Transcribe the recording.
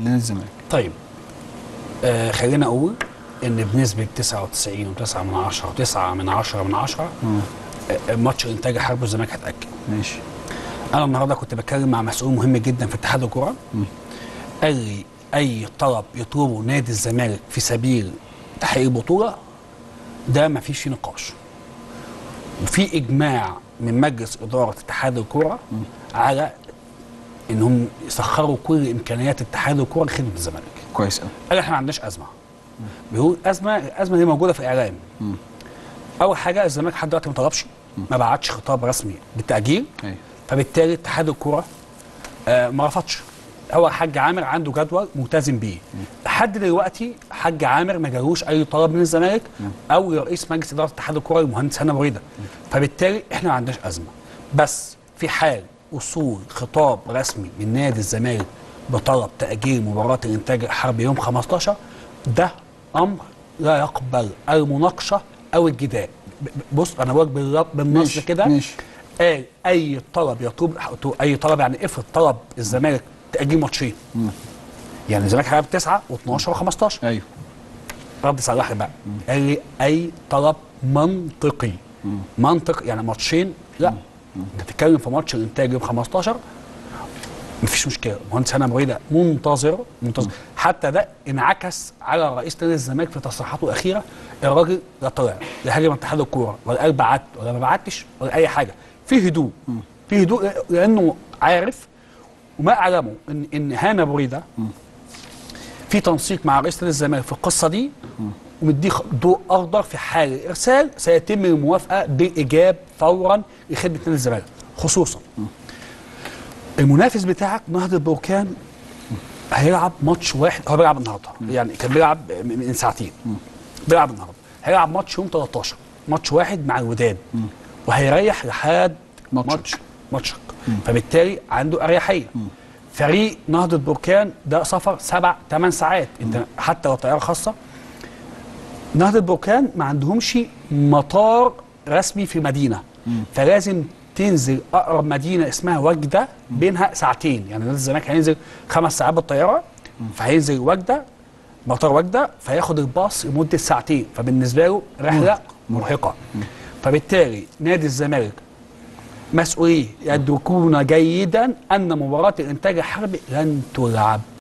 نادي الزمالك طيب آه خلينا اقول ان بنسبه 99.9 من 10 و9 من 10 من 10 آه ماتش الانتاج الحربي والزمالك هتاكد ماشي انا النهارده كنت بتكلم مع مسؤول مهم جدا في اتحاد الكوره قال لي اي طلب يطلبه نادي الزمالك في سبيل تحقيق البطوله ده ما فيش فيه نقاش وفي اجماع من مجلس اداره اتحاد الكوره على انهم يسخروا كل امكانيات اتحاد الكوره لخدمه الزمالك كويس قوي قال احنا ما عندناش ازمه بيقول ازمه الازمه دي موجوده في الاعلام اول حاجه الزمالك لحد دلوقتي ما طلبش ما بعتش خطاب رسمي بالتاجيل ايوه فبالتالي اتحاد الكوره آه ما رفضش هو حاج عامر عنده جدول ملتزم بيه لحد دلوقتي حاج عامر ما جالوش اي طلب من الزمالك او رئيس مجلس اداره اتحاد الكوره المهندس هنا مريده فبالتالي احنا ما عندناش ازمه بس في حال وصول خطاب رسمي من نادي الزمالك بطلب تاجيل مباراه الانتاج الحربي يوم 15 ده امر لا يقبل المناقشه او الجدال ب- ب- بص انا بقول بالرب- بالنص ماشي، كده ماشي. قال اي طلب يطلب اي طلب يعني افرض طلب الزمالك تاجيل ماتشين يعني الزمالك هيلعب 9 و12 و15 ايوه رد صلاح بقى قال لي اي طلب منطقي منطق يعني ماتشين لا انت بتتكلم في ماتش الانتاج يوم 15 مفيش مشكله المهندس هنا مريده منتظر منتظر حتى ده انعكس على رئيس نادي الزمالك في تصريحاته الاخيره الراجل لا طلع لا هاجم اتحاد الكوره ولا قال بعت ولا ما بعتش ولا اي حاجه في هدوء في هدوء لانه عارف وما اعلمه ان ان هانا بريده في تنسيق مع رئيس نادي الزمالك في القصه دي ومديه ضوء اخضر في حال الارسال سيتم الموافقه بالايجاب فورا لخدمه نادي الزمالك خصوصا المنافس بتاعك نهضه بركان هيلعب ماتش واحد هو بيلعب النهارده يعني كان بيلعب من ساعتين بيلعب النهارده هيلعب ماتش يوم 13 ماتش واحد مع الوداد وهيريح لحد ماتشك. ماتش ماتشك فبالتالي عنده اريحيه فريق نهضه بركان ده سفر سبع ثمان ساعات انت حتى لو طياره خاصه نهضه بركان ما عندهمش مطار رسمي في مدينه فلازم تنزل اقرب مدينه اسمها وجده بينها ساعتين يعني نادي الزمالك هينزل خمس ساعات بالطياره فهينزل وجده مطار وجده فياخد الباص لمده ساعتين فبالنسبه له رحله مرهقه فبالتالي نادي الزمالك مسؤوليه يدركون جيدا ان مباراه الانتاج الحربي لن تلعب